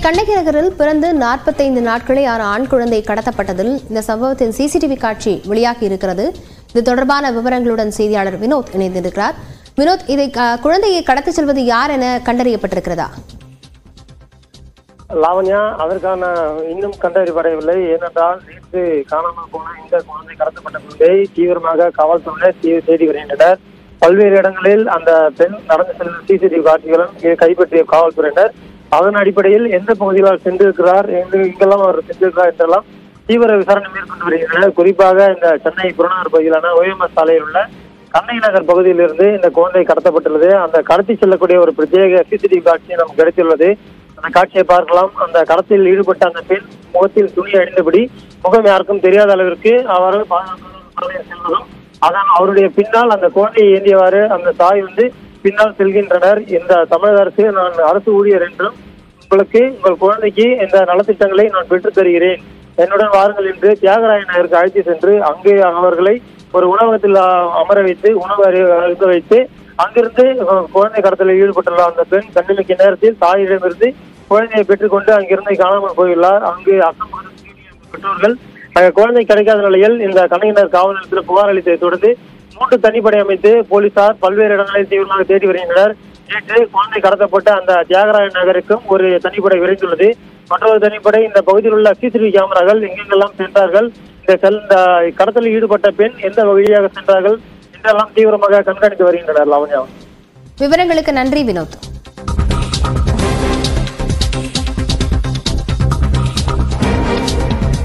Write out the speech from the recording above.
கண்ணகி நகரில் பிறந்து நாற்பத்தைந்து நாட்களே ஆறு ஆண் குழந்தை கடத்தப்பட்டதில் இந்த சம்பவத்தின் சிசிடிவி காட்சி வெளியாகி இருக்கிறது இது தொடர்பான விவரங்களுடன் செய்தியாளர் வினோத் இணைந்திருக்கிறார் வினோத் இதை க- குழந்தையை கடத்திச் செல்வது யார் என கண்டறியப்பட்டிருக்கிறதா லாவண்யா அதற்கான இன்னும் கண்டறியப்படவில்லை ஏனென்றால் நேற்று காணாமல் போன இந்த குழந்தை கடத்தப்பட்ட குழந்தை தீவிரமாக காவல்துறையினர் தீ- தேடி வருகின்றனர் பல்வேறு இடங்களில் அந்த பெண் நடந்து செல்லும் சிசிடிவி காட்சிகளும் இ- கைப்பற்றிய காவல்துறையினர் அதன் அடிப்படையில் எந்த பகுதியில் அவர் சென்றிருக்கிறார் எங்கு இங்கெல்லாம் அவர் சென்றிருக்கிறார் என்றெல்லாம் தீவிர விசாரணை மேற்கொண்டு வருகின்றனர் குறிப்பாக இந்த சென்னை புறநகர் பகுதியிலான ஓஎம்எஸ் சாலையில் உள்ள கண்ணகி நகர் பகுதியிலிருந்து இந்த குழந்தை கடத்தப்பட்டுள்ளது அந்த கடத்தி செல்லக்கூடிய ஒரு பிரத்யேக சிசிடிவி காட்சி நமக்கு கிடைத்துள்ளது அந்த காட்சியை பார்க்கலாம் அந்த கடத்தில் ஈடுபட்ட அந்த பெண் முகத்தில் துணி அணிந்தபடி முகம் யாருக்கும் தெரியாத அளவிற்கு அவர் பாதுகாப்பாக செல்வதும் அதன் அவருடைய பின்னால் அந்த குழந்தையை ஏந்தியவாறு அந்த தாய் வந்து பின்னால் செல்கின்றனர் இந்த தமிழக அரசு நான் அரசு ஊழியர் என்றும் உங்களுக்கு உங்கள் குழந்தைக்கு இந்த நலத்திட்டங்களை நான் பெற்றுத் தருகிறேன் என்னுடன் வாருங்கள் என்று தியாகராய நகருக்கு அழைத்து சென்று அங்கே அவர்களை ஒரு உணவகத்தில் அ- அமர வைத்து உணவு அறி- அருந்த வைத்து அங்கிருந்து அஹ், குழந்தை கடத்தலில் ஈடுபட்டுள்ள அந்த பெண் கண்ணிமைக்க நேரத்தில் தாயிடமிருந்து குழந்தையை பெற்றுக்கொண்டு அங்கிருந்து காணாமல் போயுள்ளார் அங்கு அக்கம் பக்கத்தில் கூடிய அந்த பெற்றோர்கள் அஹ், குழந்தை கிடைக்காத நிலையில் இந்த கலைஞர் காவல் நிலையத்தில் புகார் அளித்ததை தொடர்ந்து மூன்று தனிப்படை அமைத்து போலீசார் பல்வேறு இடங்களில் தீவிரமாக தேடி வருகின்றனர் நேற்று குழந்தை கடத்தப்பட்ட அந்த தியாகராய நகருக்கும் ஒரு தனிப்படை விரைந்துள்ளது மற்றொரு தனிப்படை இந்த பகுதியில் உள்ள சிசிடிவி கேமராக்கள் எங்கெங்கெல்லாம் சென்றார்கள் இந்த செல் இந்த கடத்தலில் ஈடுபட்ட பெண் எந்த வழியாக சென்றார்கள் என்றெல்லாம் தீவிரமாக கண்காணித்து வருகின்றனர் லாவண்யா விவரங்களுக்கு நன்றி வினோத்